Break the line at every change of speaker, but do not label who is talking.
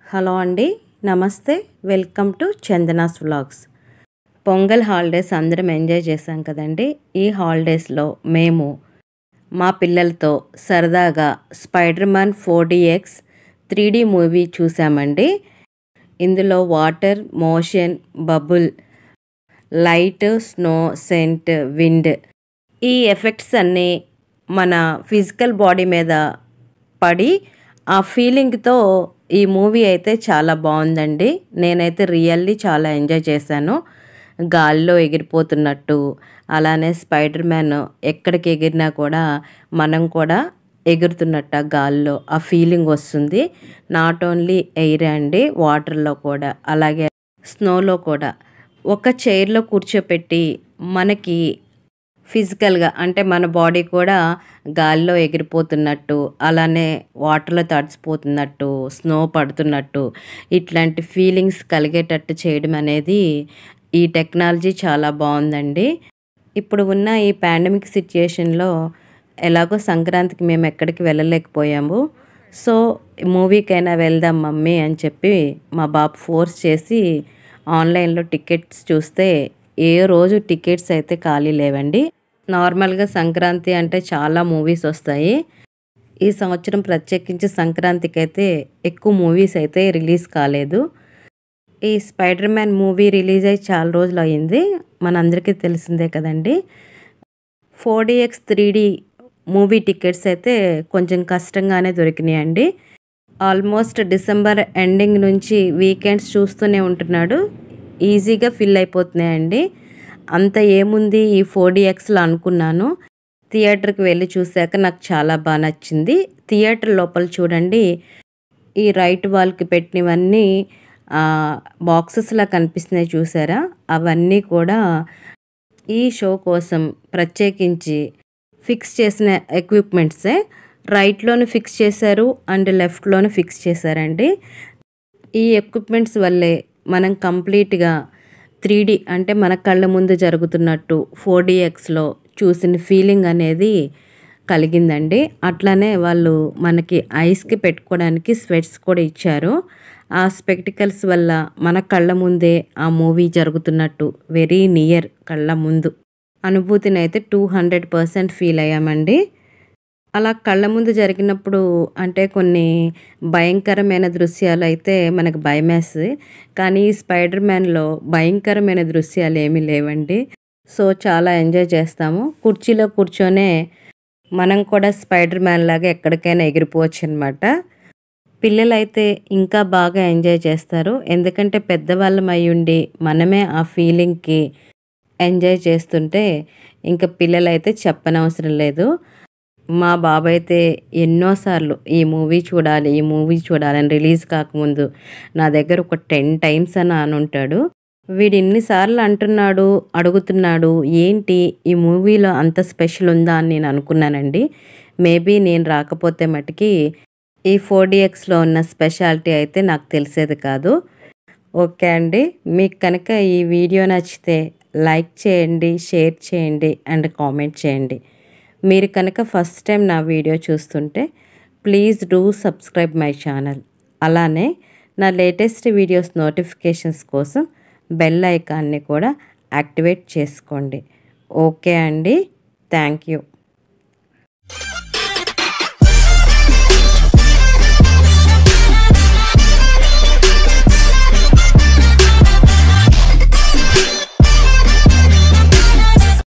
hello అండి నమస్తే welcome to Chandana's vlogs Pongal holidays అందరం ఎంజాయ్ చేసాం కదండి ఈ హాలిడేస్లో మేము మా పిల్లలతో సరదాగా spider man four DX three D movie చూసామండి ఇందులో water motion bubble light snow scent wind ఈ ఎఫెక్ట్స్ అన్నీ మన ఫిజికల్ బాడీ మీద పడి ఆ ఫీలింగ్తో ఈ మూవీ అయితే చాలా బాగుందండి నేనైతే రియల్లీ చాలా ఎంజాయ్ చేశాను గాల్లో ఎగిరిపోతున్నట్టు అలానే స్పైడర్ మ్యాన్ ఎక్కడికి ఎగిరినా కూడా మనం కూడా ఎగురుతున్నట్టు ఆ గాల్లో ఆ ఫీలింగ్ వస్తుంది నాట్ ఓన్లీ ఎయిర్ అండి వాటర్లో కూడా అలాగే స్నోలో కూడా ఒక చైర్లో కూర్చోపెట్టి మనకి ఫిజికల్గా అంటే మన బాడీ కూడా గాల్లో ఎగిరిపోతున్నట్టు అలానే వాటర్లో తడిసిపోతున్నట్టు స్నో పడుతున్నట్టు ఇట్లాంటి ఫీలింగ్స్ కలిగేటట్టు చేయడం అనేది ఈ టెక్నాలజీ చాలా బాగుందండి ఇప్పుడు ఉన్న ఈ పాండమిక్ సిచ్యుయేషన్లో ఎలాగో సంక్రాంతికి మేము ఎక్కడికి వెళ్ళలేకపోయాము సో మూవీకైనా వెళ్దాం మమ్మీ అని చెప్పి మా బాబు ఫోర్స్ చేసి ఆన్లైన్లో టికెట్స్ చూస్తే ఏ రోజు టికెట్స్ అయితే ఖాళీ లేవండి నార్మల్గా సంక్రాంతి అంటే చాలా మూవీస్ వస్తాయి ఈ సంవత్సరం ప్రత్యేకించి సంక్రాంతికి అయితే ఎక్కువ మూవీస్ అయితే రిలీజ్ కాలేదు ఈ స్పైడర్ మ్యాన్ మూవీ రిలీజ్ అయ్యి చాలా రోజులు అయింది మనందరికీ తెలిసిందే కదండి four DX three D movie tickets అయితే కొంచెం కష్టంగానే దొరికినాయండి ఆల్మోస్ట్ డిసెంబర్ ఎండింగ్ నుంచి వీకెండ్స్ చూస్తూనే ఉంటున్నాడు ఈజీగా ఫిల్ అయిపోతున్నాయండి అంత ఏముంది ఈ ఫోర్ డిఎక్స్లో అనుకున్నాను థియేటర్కి వెళ్ళి చూశాక నాకు చాలా బాగా నచ్చింది థియేటర్ లోపల చూడండి ఈ రైట్ వాల్కి పెట్టినవన్నీ బాక్సెస్లా కనిపిస్తున్నాయి చూసారా అవన్నీ కూడా ఈ షో కోసం ప్రత్యేకించి ఫిక్స్ చేసిన ఎక్విప్మెంట్సే రైట్లోను ఫిక్స్ చేశారు అండ్ లెఫ్ట్లోను ఫిక్స్ చేశారండి ఈ ఎక్విప్మెంట్స్ వల్లే మనం కంప్లీట్గా త్రీ డి అంటే మన కళ్ళ ముందు జరుగుతున్నట్టు ఫోర్ డిఎక్స్లో చూసిన ఫీలింగ్ అనేది కలిగిందండి అట్లానే వాళ్ళు మనకి ఐస్కి పెట్టుకోవడానికి స్వెట్స్ కూడా ఇచ్చారు ఆ స్పెక్టికల్స్ వల్ల మన కళ్ళ ముందే ఆ మూవీ జరుగుతున్నట్టు వెరీ నియర్ కళ్ళ ముందు అనుభూతిని అయితే టూ హండ్రెడ్ పర్సెంట్ ఫీల్ అయ్యామండి అలా కళ్ళ ముందు జరిగినప్పుడు అంటే కొన్ని భయంకరమైన దృశ్యాలు అయితే మనకు భయమేస్తుంది కానీ ఈ స్పైడర్ మ్యాన్లో భయంకరమైన దృశ్యాలు ఏమీ లేవండి సో చాలా ఎంజాయ్ చేస్తాము కుర్చీలో కూర్చొనే మనం కూడా స్పైడర్ మ్యాన్ లాగా ఎక్కడికైనా ఎగిరిపోవచ్చు అనమాట పిల్లలైతే ఇంకా బాగా ఎంజాయ్ చేస్తారు ఎందుకంటే పెద్దవాళ్ళం అయి ఉండి మనమే ఆ ఫీలింగ్కి ఎంజాయ్ చేస్తుంటే ఇంకా పిల్లలైతే చెప్పనవసరం లేదు మా బాబు అయితే ఎన్నోసార్లు ఈ మూవీ చూడాలి ఈ మూవీ చూడాలని రిలీజ్ కాకముందు నా దగ్గర ఒక టెన్ టైమ్స్ అని అనుంటాడు వీడు ఎన్నిసార్లు అంటున్నాడు అడుగుతున్నాడు ఏంటి ఈ మూవీలో అంత స్పెషల్ ఉందా అని నేను అనుకున్నానండి మేబీ నేను రాకపోతే మటుకి ఈ ఫోర్ డిఎక్స్లో ఉన్న స్పెషాలిటీ అయితే నాకు తెలిసేది కాదు ఓకే అండి మీకు కనుక ఈ వీడియో నచ్చితే లైక్ చేయండి షేర్ చేయండి అండ్ కామెంట్ చేయండి మీరు కనుక ఫస్ట్ టైం నా వీడియో చూస్తుంటే please do subscribe my channel అలానే నా లేటెస్ట్ వీడియోస్ నోటిఫికేషన్స్ కోసం బెల్ ఐకాన్ని కూడా యాక్టివేట్ చేసుకోండి ఓకే అండి థ్యాంక్ యూ